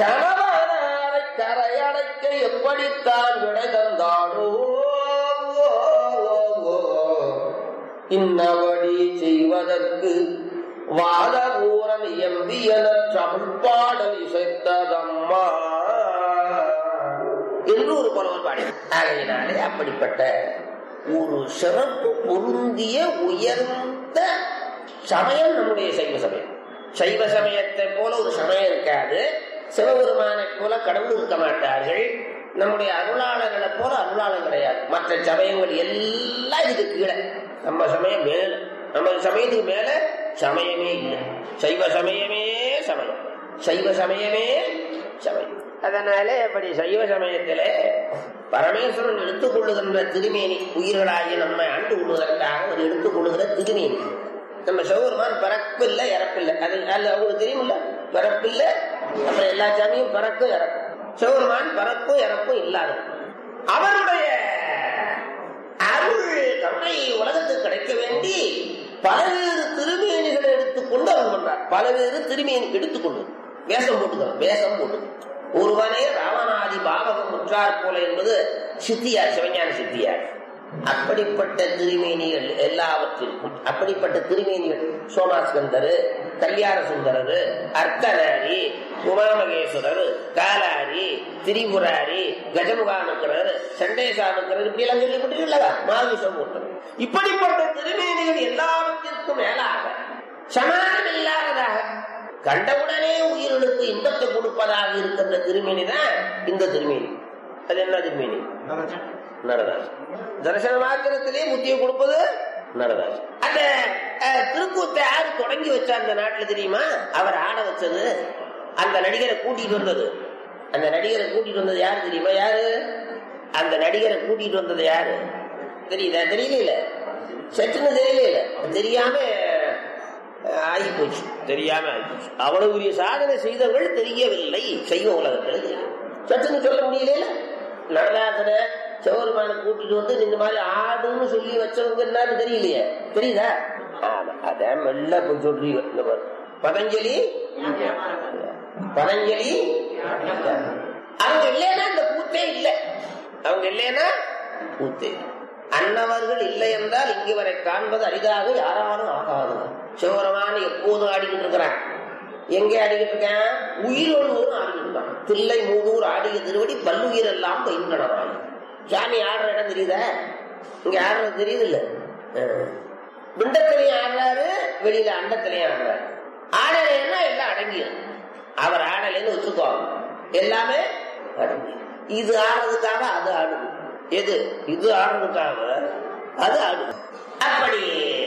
கணவனாரை கரையடைக்க எப்படித்தான் விடை தந்தானோ இன்னவடி செய்வதற்கு வாதபூரம் எம்பியன தமிழ்பாடல் இசைத்ததம்மா என்று ஒரு புலவர் பாடி ஆகையினாலே அப்படிப்பட்ட ஒரு சிறப்பு பொருந்திய உயர்ந்த சமயம் நம்முடைய சைவ சமயம் சைவ சமயத்தை போல ஒரு சமயம் இருக்காது சிவபெருமானை போல கடவுள் இருக்க மாட்டார்கள் நம்முடைய அருளாளர்களை போல அருளாளர் கிடையாது மற்ற சமயங்கள் எல்லாம் இதுக்கு கீழே நம்ம சமயம் மேல நம்ம சமயத்துக்கு மேல சமயமே இல்லை சைவ சமயமே சமயம் சைவ சமயமே சமயம் அதனால அப்படி சைவ சமயத்திலே பரமேஸ்வரன் எடுத்துக் கொள்ளுகின்ற திருமேனி உயிர்களாகி நம்மை ஆண்டு கொள்வதற்காக அவர் எடுத்துக் கொள்ளுகிற திருமேனி நம்ம சிவபெருமான் பிறப்பில்லை இறப்பில்லை அது அது அவங்களுக்கு தெரியுமில்ல பிறப்பில்லை அப்புறம் எல்லா சாமியும் பிறக்கும் இறக்கும் சிவபெருமான் பிறப்பும் இறப்பும் இல்லாத அவருடைய அருள் கருணை உலகத்துக்கு கிடைக்க வேண்டி பல்வேறு திருமேனிகளை எடுத்துக்கொண்டு அவர் பண்றார் பல்வேறு திருமேனி எடுத்துக்கொண்டு வேஷம் போட்டுக்கிறார் வேஷம் போட்டு ஒருவனே ராமநாதி பாவகம் முற்றார் போல என்பது சித்தியார் சிவஞான சித்தியார் அப்படிப்பட்ட திருமேனிகள் எல்லாவற்றிற்கும் அப்படிப்பட்ட திருமேனிகள் சோமாஸ்கந்தர் கல்யாண சுந்தரர் அர்த்தநாரி உமாமகேஸ்வரர் காலாரி திரிபுராரி கஜமுகானுக்கிறர் சண்டேசானுக்கிறர் இப்படி எல்லாம் கேள்விப்பட்டிருக்கா மாவிசம் இப்படிப்பட்ட திருமேனிகள் எல்லாவற்றிற்கும் மேலாக சமானம் இல்லாததாக கண்டவுடனே உயிர்களுக்கு இன்பத்தை கொடுப்பதாக இருக்கின்ற திருமேனி தான் இந்த திருமேனி அது என்ன திருமேனி நடராஜ் தரிசன மாத்திரத்திலே புத்தியை கொடுப்பது நடராஜ் அந்த அஹ், திருக்கூத்தை யாரு தொடங்கி வச்சா அந்த நாட்டுல தெரியுமா அவர் ஆட வச்சது அந்த நடிகரை கூட்டிட்டு வந்தது அந்த நடிகரை கூட்டிட்டு வந்தது யாரு தெரியுமா யாரு அந்த நடிகரை கூட்டிட்டு வந்தது யாரு தெரியுதா தெரியல சட்டுன்னு தெரியல தெரியாம ஆகி போச்சு தெரியாம ஆகிப்போச்சு அவ்வளவு பெரிய சாதனை செய்தவர்கள் தெரியவில்லை சைவ உலகத்தில் தெரியும். சட்டுன்னு சொல்ல முடியல நடராசன சிவபெருமான கூட்டிட்டு வந்து இந்த மாதிரி ஆடுன்னு சொல்லி வச்சவங்க என்னன்னு தெரியலையே தெரியுதா ஆமா அதான் மெல்ல போய் சொல்றீங்க இந்த பாரு. பதஞ்சலி பதஞ்சலி அவங்க இல்லைன்னா இந்த கூத்தே இல்லை அவங்க இல்லைன்னா கூத்தே இல்லை. அன்னவர்கள் இல்லை என்றால் இங்கு வரை காண்பது அரிதாக யாராலும் ஆகாது சிவபெருமான் எப்போதும் ஆடிக்கிட்டு இருக்கிறான் எங்கே ஆடிக்கிட்டு இருக்கேன் உயிரோடு ஆடிக்கிட்டு இருக்கான் தில்லை மூதூர் ஆடிய திருவடி பல்லுயிர் எல்லாம் பயின்றனவாய் சாமி ஆடுற இடம் தெரியுதா இங்க ஆடுறது தெரியுது இல்ல பிண்டத்திலையும் ஆடுறாரு வெளியில அண்டத்திலையும் ஆடுறாரு ஆடலைன்னா எல்லாம் அடங்கிடும் அவர் ஆடலைன்னு வச்சுக்கோ எல்லாமே அடங்கி இது ஆடுறதுக்காக அது ஆடுது எது இது ஆடுறதுக்காக அது ஆடுது அப்படி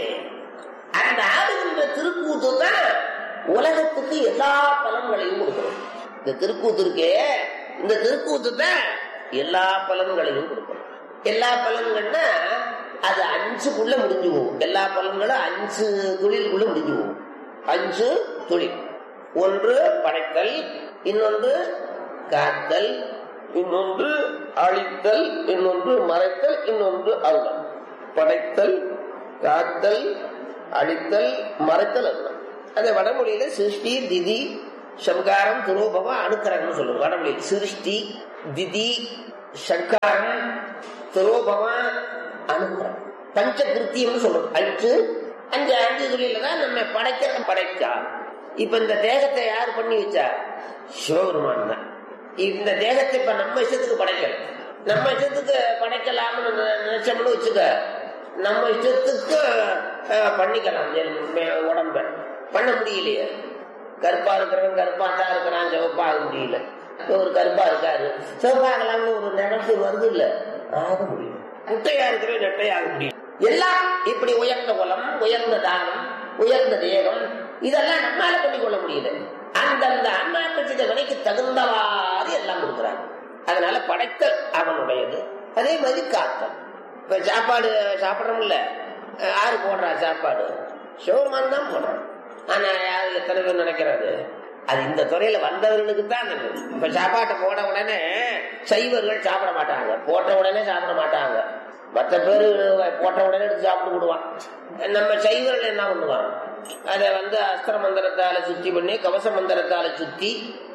அந்த ஆடுகின்ற திருக்கூத்து தான் உலகத்துக்கு எல்லா பலன்களையும் கொடுக்கணும் இந்த திருக்கூத்து இருக்கே இந்த திருக்கூத்து தான் எல்லா பலன்களையும் கொடுக்கணும் எல்லா பலன்கள்னா அது அஞ்சுக்குள்ள முடிஞ்சு போகும் எல்லா பலன்களும் அஞ்சு தொழிலுக்குள்ள முடிஞ்சு போகும் அஞ்சு தொழில் ஒன்று படைத்தல் இன்னொன்று காத்தல் இன்னொன்று அழித்தல் இன்னொன்று மறைத்தல் இன்னொன்று அருளல் படைத்தல் காத்தல் அழித்தல் மறைத்தல் அருளல் அந்த வடமொழியில சிருஷ்டி திதி சம்காரம் துரோபவம் அணுக்கரம்னு சொல்லுவோம் வடமொழியில் சிருஷ்டி திதி சங்காரம் துரோபவம் அணுக்கரம் பஞ்ச கிருத்தியம்னு சொல்லுவோம் அஞ்சு அஞ்சு அஞ்சு தொழில தான் நம்ம படைக்கிற படைச்சா இப்ப இந்த தேகத்தை யார் பண்ணி வச்சா சிவபெருமான் தான் இந்த தேகத்தை இப்ப நம்ம இஷ்டத்துக்கு படைக்கல நம்ம இஷ்டத்துக்கு படைக்கலாம்னு நினை- நினைச்சோம்னு வச்சுக்க நம்ம இஷ்டத்துக்கு அஹ், பண்ணிக்கலாம் எல்~ மே- உடம்ப பண்ண முடியலையே கருப்பா இருக்கிறவன் கருப்பா தான் இருக்கிறான் சிவப்பா ஆக முடியல ஒரு கருப்பா இருக்காரு சிவப்பாகலாம்னு ஒரு நினைப்பு வருது இல்ல ஆக முடியும் குட்டையா இருக்கிறவன் நெட்டையாக முடியும் எல்லாம் இப்படி உயர்ந்த குலம் உயர்ந்த தானம் உயர்ந்த தேகம் இதெல்லாம் நம்மால பண்ணிக்கொள்ள முடியல அந்தந்த அண்ணாக்கட்சித விலைக்கு தகுந்தவாறு எல்லாம் கொடுக்குறாங்க அதனால படைத்தல் அவனுடையது அதே மாதிரி காத்தல் இப்ப சாப்பாடு சாப்பிடறோம்ல அஹ் யாரு போடுறா சாப்பாடு சிவருமான் தான் போடுறான் ஆனா யாரு எத்தனை பேர் நினைக்கிறாரு அது இந்த துறையில வந்தவர்களுக்கு தான் அது. இப்ப சாப்பாட்டை போட உடனே சைவர்கள் சாப்பிட மாட்டாங்க போட்ட உடனே சாப்பிட மாட்டாங்க மற்ற பேரு போட்ட உடனே எடுத்து சாப்பிட்டு விடுவான் நம்ம சைவர்கள் என்ன பண்ணுவான் அதை வந்து அஸ்திர மந்திரத்தால சுத்தி பண்ணி கவச மந்திரத்தால சுத்தி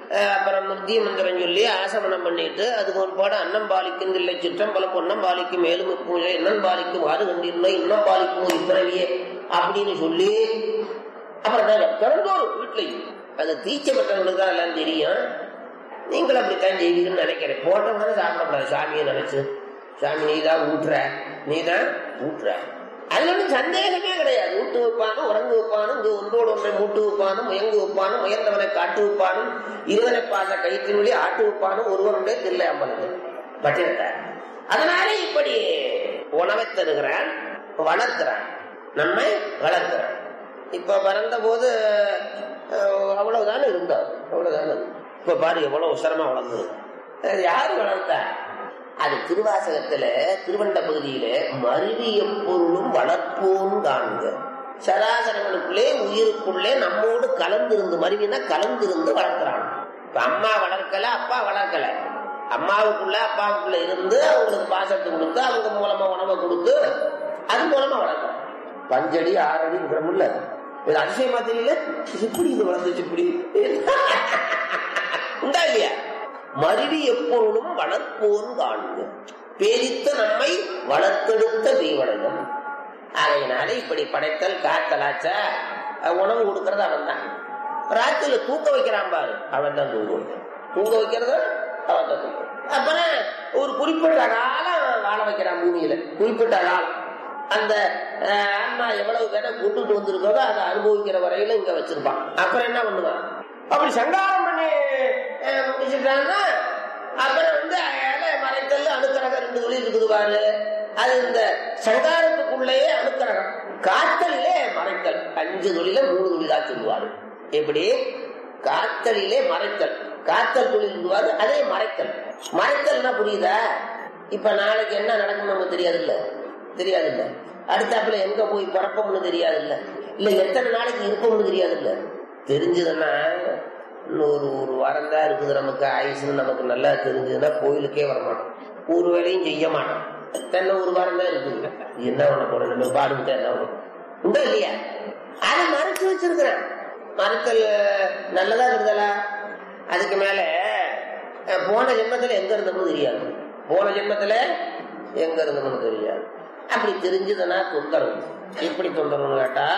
அஹ், அப்புறம் முத்திய மந்திரம் சொல்லி ஆசமனம் பண்ணிட்டு அதுக்கு ஒரு பாடம் அன்னம் பாலிக்கும் இல்லை சிற்றம்பலம் பொன்னம் பாலிக்கும் மேலும் பூஜை இன்னம் பாலிக்கும் ஆறு கண்டிருந்தோம் இன்னம் பாலிக்கும் இப்பிறவியே அப்படின்னு சொல்லி அப்புறம் நாங்க பிறந்தோம் வீட்லையும் அது தீச்சை பெற்றவங்களுக்கு தான் எல்லாம் தெரியும் நீங்களும் அப்படித்தான் செய்வீங்கன்னு நினைக்கிறேன் போட்டவங்க சாப்பிடக்கூடாது சாமியை நினைச்சு சாமி நீ தான் ஊட்டுற நீ தான் ஊட்டுற அதுல ஒன்றும் சந்தேகமே கிடையாது ஊட்டு வைப்பானும் உறங்கு வைப்பானும் இங்கு ஒன்றோடு ஒன்றை மூட்டு வைப்பானும் முயங்கு வைப்பானும் முயன்றவனை காட்டு வைப்பானும் இருவனை பாச கயிற்றின் வழி ஆட்டு வைப்பானும் ஒருவனுடைய தில்லை அம்மனுக்கு பட்டினத்தார் அதனால இப்படி உணவை தருகிறான் வளர்க்கிறான் நம்மை வளர்க்கிறான் இப்ப பிறந்த போது அஹ், அவ்வளவுதானே இருந்தார் அவ்வளவுதானே இருந்தார். இப்ப பாரு எவ்வளவு உசரமா வளர்ந்தது அது யாரு வளர்த்தா அது திருவாசகத்துல திருவண்ட பகுதியில மருவிய பொருளும் வளர்ப்போம் காண்க சராசரங்களுக்குள்ளே உயிருக்குள்ளே நம்மோடு கலந்திருந்து மருவினா கலந்திருந்து வளர்க்கிறான் இப்ப அம்மா வளர்க்கல அப்பா வளர்க்கல அம்மாவுக்குள்ள அப்பாவுக்குள்ள இருந்து அவங்களுக்கு பாசத்தை கொடுத்து அவங்க மூலமா உணவை கொடுத்து அது மூலமா வளர்க்கலாம் பஞ்சடி ஆறடி இருக்கிறமுல்ல இது அதிசயமா தெரியல இப்படி இது வளர்ந்துச்சு இப்படி உண்டா இல்லையா மருவி எப்பொருளும் வளர்ப்போன் காண்க பேதித்த நம்மை வளர்த்தெடுத்த தீவனம் ஆகையினால இப்படி படைத்தல் காத்தலாச்சா அஹ் உணவு கொடுக்கறது அவன் தான் ராத்திரில தூக்க வைக்கிறான் பாரு அவன் தான் தூங்க வைக்கிறான் தூங்க வைக்கிறது அவன் தான் தூங்க அப்புறம் ஒரு குறிப்பிட்ட காலம் வாழ வைக்கிறான் பூமியில குறிப்பிட்ட காலம் அந்த அஹ், ஆன்மா எவ்வளவு பேரை கூட்டுட்டு வந்திருக்கிறதோ அதை அனுபவிக்கிற வரையில இங்க வச்சிருப்பான் அப்புறம் என்ன பண்ணுவான் அப்படி சங்காரம் பண்ணி அஹ், முடிச்சுட்டான்னா அப்புறம் வந்து அயால மறைத்தல் அணுக்கரகம் ரெண்டு தொழில் இருக்குது பாரு அது இந்த சங்காரத்துக்குள்ளேயே அணுக்கரகம் காத்தலிலே மறைத்தல் அஞ்சு தொழில மூணு தொழிலா சொல்லுவாரு எப்படி காத்தலிலே மறைத்தல் காத்தல் தொழில் சொல்லுவாரு அதே மறைத்தல் மறைத்தல்னா புரியுதா இப்ப நாளைக்கு என்ன நடக்கும் நமக்கு தெரியாது இல்ல தெரியாது இல்ல அடுத்தாப்புல எங்க போய் பிறப்போம்னு தெரியாது இல்ல இல்ல எத்தனை நாளைக்கு இருப்போம்னு தெரியாது இல்ல தெரிஞ்சதுன்னா இன்னும் ஒரு ஒரு வாரம் தான் இருக்குது நமக்கு ஆயுசுன்னு நமக்கு நல்லா தெரிஞ்சதுன்னா கோயிலுக்கே வர மாட்டோம் ஒரு வேலையும் செய்ய மாட்டோம் தென்னை ஒரு வாரம் தான் இருக்குது என்ன பண்ண போறோம் நம்ம பாடுகிட்ட என்ன பண்ண உண்டா இல்லையா அதை மறைச்சு வச்சிருக்கிறேன் மறுத்தல் நல்லதா இருக்குதலா அதுக்கு மேல அஹ், போன ஜென்மத்துல எங்க இருந்தோம்னு தெரியாது போன ஜென்மத்துல எங்க இருந்தோம்னு தெரியாது அப்படி தெரிஞ்சதுன்னா தொந்தரவு எப்படி தொந்தரவுன்னு கேட்டா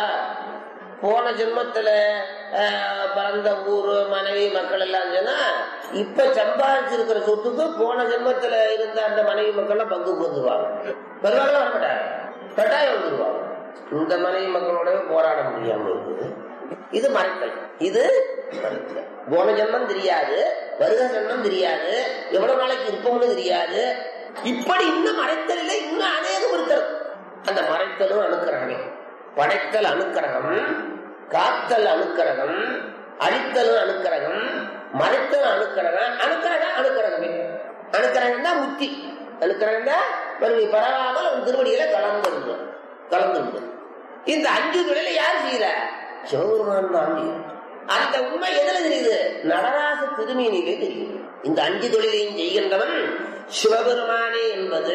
போன ஜென்மத்துல அஹ், பிறந்த ஊரு மனைவி மக்கள் எல்லாம் சொன்னா இப்ப சம்பாதிச்சிருக்கிற சொத்துக்கு போன ஜென்மத்துல இருந்த அந்த மனைவி மக்கள் எல்லாம் பங்குக்கு வந்துருவாங்க வருவாங்களா வரமாட்டாங்க கட்டாயம் வந்துருவாங்க இந்த மனைவி மக்களோட போராட முடியாம இருக்குது இது மறைத்தல் இது மறைத்தல். போன ஜென்மம் தெரியாது வருக ஜென்மம் தெரியாது எவ்வளவு நாளைக்கு இருப்போம்னு தெரியாது இப்படி இன்னும் மறைத்தலில் இன்னும் அநேகம் இருக்கிறது அந்த மறைத்தலும் அணுக்கரகமே படைத்தல் அணுக்கரகம் காத்தல் அணுக்கரகம் அழித்தலும் அணுக்கரகம் மறைத்தல் அணுக்கரகம் அணுக்கரகம் அணுக்கரகமே அணுக்கரகம் தான் முத்தி அணுக்கரகம் தான் மறுபடியும் பரவாமல் அவன் திருவடியில கலந்து கலந்து இந்த அஞ்சு தொழிலை யார் செய்யற சிவபெருமான் தான் செய்யறார். அந்த உண்மை எதுல தெரியுது நடராச திருமேனிலே தெரியுது இந்த அஞ்சு தொழிலையும் செய்கின்றவன் சிவபெருமானே என்பது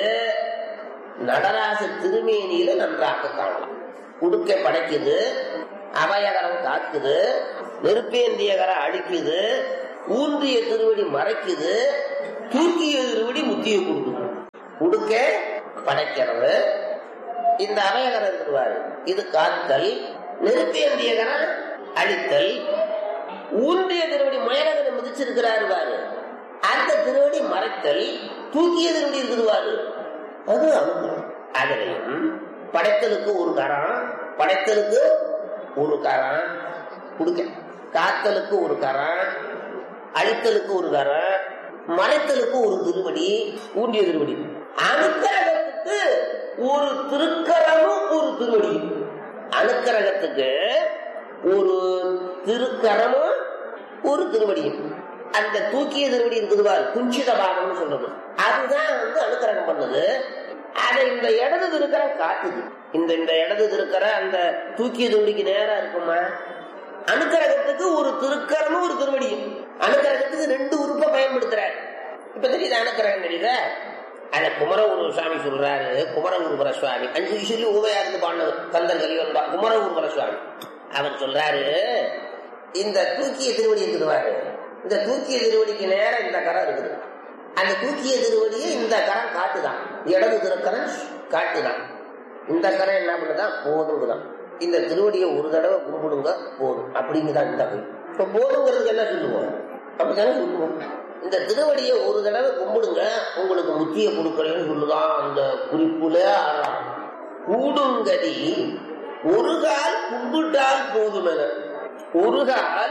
நடராச திருமேனியில நன்றாக காணலாம் உடுக்க படைக்குது அபயகரம் காக்குது நெருப்பேந்தியகரம் அழிக்குது ஊன்றிய திருவடி மறைக்குது தூக்கிய திருவடி முத்தியை கொடுக்குது உடுக்க படைக்கிறது இந்த அபயகரம் இருக்குவாரு இது காத்தல் நெருப்பேந்தியகரம் அழித்தல் ஊன்றிய திருவடி மயரகனை மிதிச்சிருக்கிறாரு பாரு அந்த திருவடி மறைத்தல் தூக்கிய திருவடி இருக்குதுவாரு அது அனுகிரகம் அதுலயும் படைத்தலுக்கு ஒரு கரம் படைத்தலுக்கு ஒரு கரம் கொடுக்க காத்தலுக்கு ஒரு கரம் அழித்தலுக்கு ஒரு கரம் மறைத்தலுக்கு ஒரு திருவடி ஊண்டிய திருவடி அனுக்கிரகத்துக்கு ஒரு திருக்கரமும் ஒரு திருவடி அனுக்கிரகத்துக்கு ஒரு திருக்கரமும் ஒரு திருவடியும் அந்த தூக்கிய திருவடி இருக்குது பாரு குஞ்சித பாகம்னு சொல்றது அதுதான் வந்து அனுக்கிரகம் பண்ணுது அதை இந்த இடது திருக்கரம் காட்டுது இந்த இந்த இடது திருக்கர அந்த தூக்கிய திருவடிக்கு நேரா இருக்குமா அனுக்கிரகத்துக்கு ஒரு திருக்கரமும் ஒரு திருவடியும் அனுக்கிரகத்துக்கு ரெண்டு உறுப்பை பயன்படுத்துறாரு இப்ப தெரியுது அனுக்கிரகம் தெரியுதா அத குமரகுரு சுவாமி சொல்றாரு குமரகுருபர சுவாமி அஞ்சு சொல்லி ஊவையா இருந்து பாண்டவர் கந்தன் கலிவன் பா- குமரகுருபர சுவாமி அவர் சொல்றாரு இந்த தூக்கிய திருவடி இருக்குதுவாரு இந்த தூக்கிய திருவடிக்கு நேரம் இந்த கரம் இருக்குது அந்த தூக்கிய திருவடியை இந்த கரம் காட்டுதான் இடது திருக்கரம் காட்டுதான் இந்த கரம் என்ன பண்ணுதான் போதுங்குதான் இந்த திருவடியை ஒரு தடவை கும்பிடுங்க போதும் அப்படிங்குதான் இந்த கை இப்ப போதுங்கிறதுக்கு என்ன சொல்லுவோம் அப்படித்தானே சொல்லுவோம் இந்த திருவடியை ஒரு தடவை கும்பிடுங்க உங்களுக்கு முத்திய கொடுக்கலன்னு சொல்லுதான் அந்த குறிப்புல ஆறாம் கூடுங்கதி ஒரு கால் கும்பிட்டால் போதுமென ஒரு கால்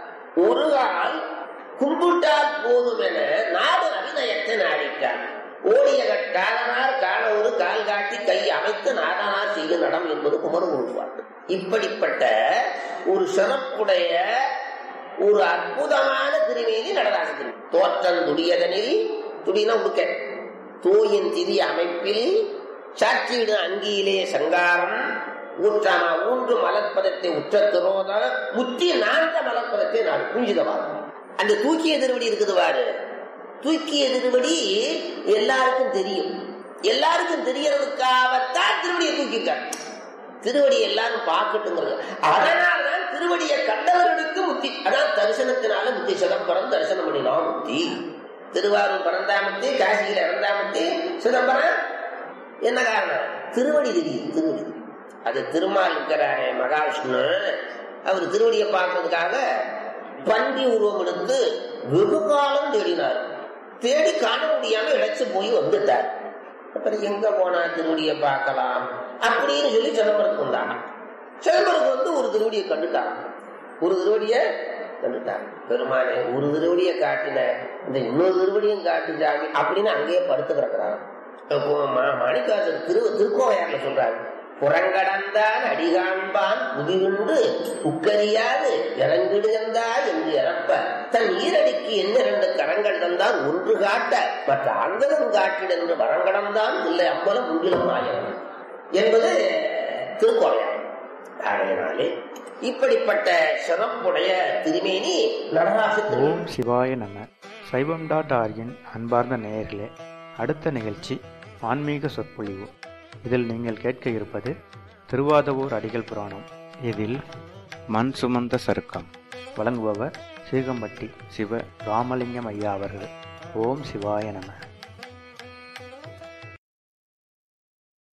ஒரு கால் கும்பிட்டால் போதுமென நாடு அபிநயத்தை நாடிட்டார் ஓடிய காலனார் காண ஒரு கால் காட்டி கை அமைத்து நாடனார் செய்து நடம் என்பது குமரகுரு பாட்டு இப்படிப்பட்ட ஒரு சிறப்புடைய ஒரு அற்புதமான திருமேனி நடராசத்தின் தோற்றம் துடியதனில் துடினா உடுக்க தூயின் திதி அமைப்பில் சாட்சியிடு அங்கியிலே சங்காரம் ஊற்றாமா ஊன்று மலர்ப்பதத்தை உற்ற திரோத முத்தி நான்க மலர்ப்பதத்தை நான் புரிஞ்சுதவாரு அந்த தூக்கிய திருவடி இருக்குது பாரு தூக்கிய திருவடி எல்லாருக்கும் தெரியும் எல்லாருக்கும் தெரியறதுக்காகத்தான் திருவடியை தூக்கிட்டார் திருவடி எல்லாரும் பார்க்கட்டுங்கிறது அதனால்தான் திருவடியை கண்டவர்களுக்கு முத்தி அதான் தரிசனத்தினால முத்தி சிதம்பரம் தரிசனம் பண்ணினா முத்தி திருவாரூர் பரந்தாமத்தி காசியில இறந்தாமத்தி சிதம்பரம் என்ன காரணம் திருவடி தெரியுது திருவடி அது திருமால் இருக்கிறாரே மகாவிஷ்ணு அவர் திருவடியை பார்க்கறதுக்காக பன்றி உருவம் எடுத்து வெகு காலம் தேடினார் தேடி காண முடியாம இழைச்சு போய் வந்துட்டார் அப்புறம் எங்க போனா திருவடியை பார்க்கலாம் அப்படின்னு சொல்லி சிதம்பரத்துக்கு வந்தாங்க சிதம்பரத்துக்கு வந்து ஒரு திருவடியை கண்டுட்டாங்க ஒரு திருவடிய கண்டுட்டாங்க பெருமானே ஒரு திருவடியை காட்டின இந்த இன்னொரு திருவடியும் காட்டு சாமி அப்படின்னு அங்கேயே படுத்து கிடக்குறாங்க இப்போ மா- மாணிக்காசர் திரு திருக்கோவையார்ல சொல்றாரு புறங்கடந்தான் அடிகாண்பான் புதியுண்டு உக்கரியாது இறங்கிடுகந்தா என்று இறப்ப தன் ஈரடிக்கு என்ன இரண்டு கரங்கள் தந்தால் ஒன்று காட்ட மற்ற அங்கதம் காட்டிட என்று வரங்கடந்தான் இல்லை அம்பலம் முன்பிலும் ஆயம் என்பது திருக்கோவையார் ஆகையினாலே இப்படிப்பட்ட சிறப்புடைய திருமேனி நடராச திருமேனி ஓம் சிவாய நம சைவம் டாட் ஆர்கின் அன்பார்ந்த நேயர்களே அடுத்த நிகழ்ச்சி ஆன்மீக சொற்பொழிவு இதில் நீங்கள் கேட்க இருப்பது திருவாதவூர் அடிகள் புராணம் இதில் மண் சுமந்த சருக்கம் வழங்குபவர் சீகம்பட்டி சிவ ராமலிங்கம் ஐயா அவர்கள் ஓம் சிவாய நம